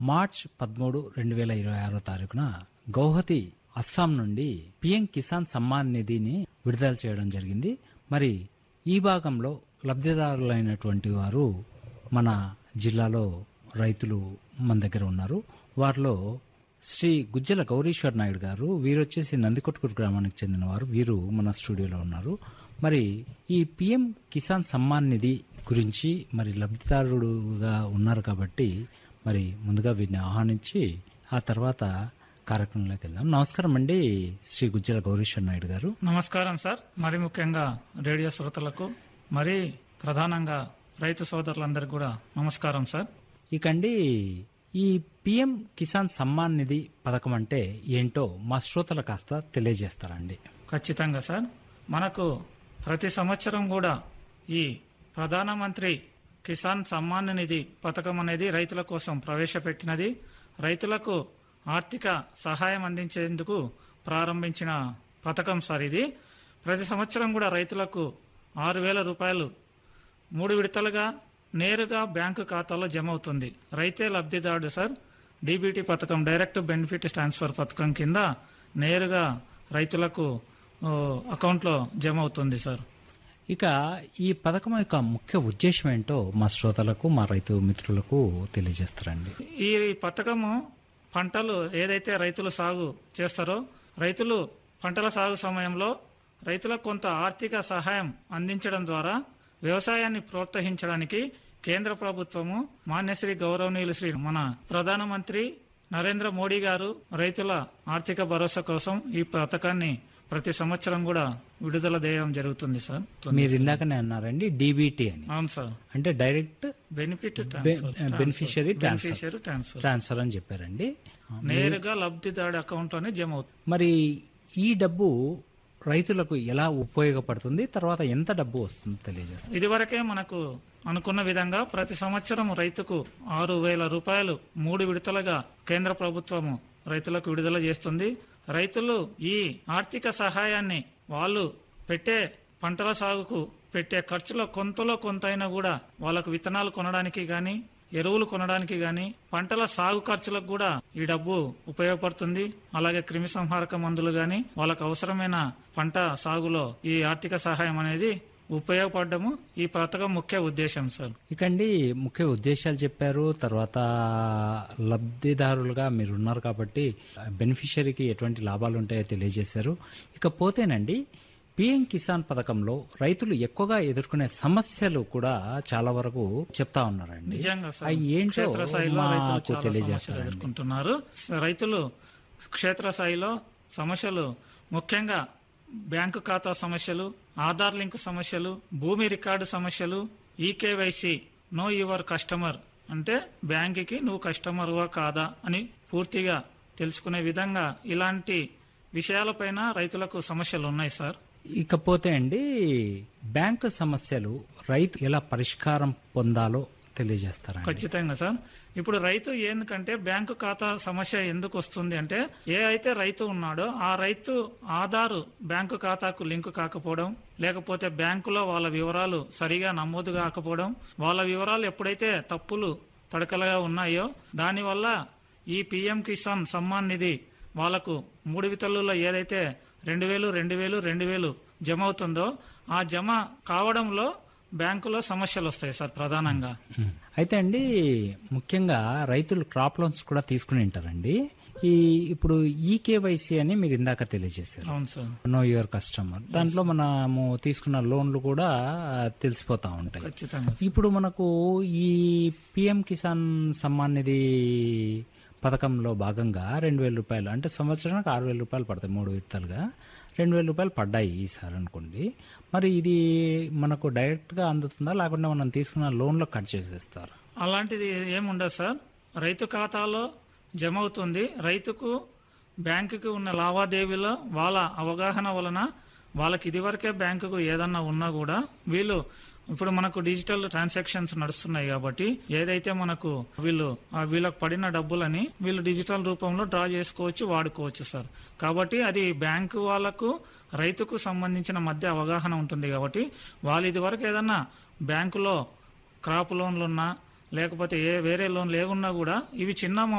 March పదమూడు రెండు వేల ఇరవై ఆరో తారీఖున గౌహతి అస్సాం నుండి పిఎం కిసాన్ సమ్మాన్ నిధిని విడుదల చేయడం జరిగింది మరి ఈ భాగంలో లబ్ధిదారులైనటువంటి వారు మన జిల్లాలో రైతులు మన దగ్గర ఉన్నారు వారిలో శ్రీ గుజ్జల గౌరీశ్వర్ నాయుడు గారు వీరు వచ్చేసి నందికొట్కూరు గ్రామానికి చెందిన వారు వీరు మన స్టూడియోలో ఉన్నారు మరి ఈ పిఎం కిసాన్ సమ్మాన్ నిధి గురించి మరి లబ్ధిదారుడుగా ఉన్నారు కాబట్టి మరి ముందుగా వీరిని ఆహ్వానించి ఆ తర్వాత కార్యక్రమంలోకి వెళ్దాం నమస్కారం అండి శ్రీ గుజ్జల గౌరీశ్వర్ నాయుడు గారు నమస్కారం సార్ మరి ముఖ్యంగా రేడియో శ్రోతలకు మరి ప్రధానంగా రైతు సోదరులందరికీ కూడా నమస్కారం సార్ ఇకండి ఈ పిఎం కిసాన్ సమ్మాన్ నిధి పథకం అంటే ఏంటో మా శ్రోతలు కాస్త తెలియజేస్తారండి ఖచ్చితంగా సార్ మనకు ప్రతి సంవత్సరం కూడా ఈ ప్రధానమంత్రి కిసాన్ సమ్మాన్ నిధి పథకం అనేది రైతుల కోసం ప్రవేశపెట్టినది రైతులకు ఆర్థిక సహాయం అందించేందుకు ప్రారంభించిన పథకం సార్ ఇది ప్రతి సంవత్సరం కూడా రైతులకు ఆరు వేల రూపాయలు మూడు విడతలుగా నేరుగా బ్యాంకు ఖాతాలో జమ అవుతుంది రైతే లబ్ధిదారుడు సార్ డీబీటీ పథకం డైరెక్ట్ బెనిఫిట్ ట్రాన్స్ఫర్ పథకం కింద నేరుగా రైతులకు ఓ, అకౌంట్లో జమ అవుతుంది సార్ ఇక ఈ పథకం యొక్క ముఖ్య ఉద్దేశం ఏంటో మా శ్రోతలకు మా రైతు మిత్రులకు తెలియజేస్తారండి ఈ పథకము పంటలు ఏదైతే రైతులు సాగు చేస్తారో రైతులు పంటల సాగు సమయంలో రైతులకు కొంత ఆర్థిక సహాయం అందించడం ద్వారా వ్యవసాయాన్ని ప్రోత్సహించడానికి కేంద్ర ప్రభుత్వము మాన్యశ్రీ గౌరవనీయులు శ్రీ మన ప్రధానమంత్రి నరేంద్ర మోడీ గారు రైతుల ఆర్థిక భరోసా కోసం ఈ పథకాన్ని ప్రతి సంవత్సరం కూడా విడుదల చేయడం జరుగుతుంది సార్ మీరు ఇందాకనే అన్నారండి డీబీటీ అని అవును సార్ అంటే direct benefit beneficiary transfer. Beneficiary transfer transfer అని చెప్పారండి నేరుగా లబ్ధిదారుడి అకౌంట్ లోనే జమ అవుతుంది మరి ఈ డబ్బు రైతులకు ఎలా ఉపయోగపడుతుంది తర్వాత ఎంత డబ్బు వస్తుందో తెలియజేస్తారు ఇదివరకే మనకు అనుకున్న విధంగా ప్రతి సంవత్సరం రైతుకు ఆరు వేల రూపాయలు మూడు విడతలుగా కేంద్ర ప్రభుత్వము రైతులకు విడుదల చేస్తుంది రైతులు ఈ ఆర్థిక సహాయాన్ని వాళ్ళు పెట్టే పంటల సాగుకు పెట్టే ఖర్చులో కొంతలో కొంతైనా కూడా వాళ్ళకు విత్తనాలు కొనడానికి గాని ఎరువులు కొనడానికి గాని పంటల సాగు ఖర్చులకు కూడా ఈ డబ్బు ఉపయోగపడుతుంది అలాగే క్రిమి సంహారక మందులు గాని వాళ్ళకు అవసరమైన పంట సాగులో ఈ ఆర్థిక సహాయం అనేది ఉపయోగపడము ఈ పథకం ముఖ్య ఉద్దేశం సార్ ఇకండి ముఖ్య ఉద్దేశాలు చెప్పారు తర్వాత లబ్ధిదారులుగా మీరు ఉన్నారు కాబట్టి బెనిఫిషరీకి ఎటువంటి లాభాలు ఉంటాయో తెలియజేశారు ఇక పోతేనండి పిఎం కిసాన్ పథకంలో రైతులు ఎక్కువగా ఎదుర్కొనే సమస్యలు కూడా చాలా వరకు చెప్తా ఉన్నారండి నిజంగా సార్ అవి ఏంటో క్షేత్రస్థాయిలో రైతులు మాకు చాలా సమస్యలు తెలియజేస్తారండి ఎదుర్కొంటున్నారు రైతులు క్షేత్రస్థాయిలో సమస్యలు ముఖ్యంగా బ్యాంకు ఖాతా సమస్యలు ఆధార్ లింక్ సమస్యలు భూమి రికార్డు సమస్యలు ఈకేవైసీ నో యువర్ కస్టమర్ అంటే బ్యాంకుకి నువ్వు కస్టమర్వా కాదా అని పూర్తిగా తెలుసుకునే విధంగా ఇలాంటి విషయాలపైన రైతులకు సమస్యలు ఉన్నాయి సార్ ఇకపోతే అండి బ్యాంకు సమస్యలు రైతు ఎలా పరిష్కారం పొందాలో తెలియజేస్తారండి ఖచ్చితంగా సార్ ఇప్పుడు రైతు ఎందుకంటే బ్యాంకు ఖాతా సమస్య ఎందుకు వస్తుంది అంటే ఏ అయితే రైతు ఉన్నాడో ఆ రైతు ఆధారు బ్యాంకు ఖాతాకు లింక్ కాకపోవడం లేకపోతే బ్యాంకులో వాళ్ళ వివరాలు సరిగా నమోదు కాకపోవడం వాళ్ళ వివరాలు ఎప్పుడైతే తప్పులు తడకలుగా ఉన్నాయో దానివల్ల ఈ పిఎం కిసాన్ సమ్మాన్ నిధి వాళ్లకు మూడు వితలులో ఏదైతే రెండు వేలు రెండు వేలు రెండు వేలు జమ అవుతుందో ఆ జమ కావడంలో బ్యాంకులో సమస్యలు వస్తాయి సార్ ప్రధానంగా ఉమ్. అయితే అండి ముఖ్యంగా రైతులు క్రాప్ లోన్స్ కూడా తీసుకుని ఉంటారండి ఈ ఇప్పుడు ఈకేవైసీ అని మీరు ఇందాక తెలియజేశారు అవును సార్ నో యువర్ కస్టమర్ దాంట్లో మనము తీసుకున్న లోన్లు కూడా తెలిసిపోతా ఉంటాయి ఖచ్చితంగా ఇప్పుడు మనకు ఈ పిఎం కిసాన్ సమ్మాన్ నిధి పథకంలో భాగంగా రెండు వేల రూపాయలు అంటే సంవత్సరానికి ఆరు వేల రూపాయలు పడతాయి మూడు విడతలుగా రెండు వేల రూపాయలు పడ్డాయి ఈసారి అనుకోండి మరి ఇది మనకు డైరెక్ట్గా అందుతుందా లేకుంటే మనం తీసుకున్న లోన్లో కట్ చేసేస్తారా అలాంటిది ఏముండదు సార్ రైతు ఖాతాలో జమ అవుతుంది రైతుకు బ్యాంకుకి ఉన్న లావాదేవీలో వాళ్ళ అవగాహన వలన వాళ్ళకి ఇదివరకే బ్యాంకుకు ఏదన్నా ఉన్నా కూడా వీళ్ళు ఇప్పుడు మనకు డిజిటల్ ట్రాన్సాక్షన్స్ నడుస్తున్నాయి కాబట్టి ఏదైతే మనకు వీళ్ళు ఆ వీళ్ళకి పడిన డబ్బులని వీళ్ళు డిజిటల్ రూపంలో డ్రా చేసుకోవచ్చు వాడుకోవచ్చు సార్ కాబట్టి అది బ్యాంకు వాళ్ళకు రైతుకు సంబంధించిన మధ్య అవగాహన ఉంటుంది కాబట్టి వాళ్ళు ఇదివరకు ఏదన్నా బ్యాంకులో క్రాప్ లోన్లున్నా లేకపోతే ఏ వేరే లోన్ లేకున్నా కూడా ఇవి చిన్న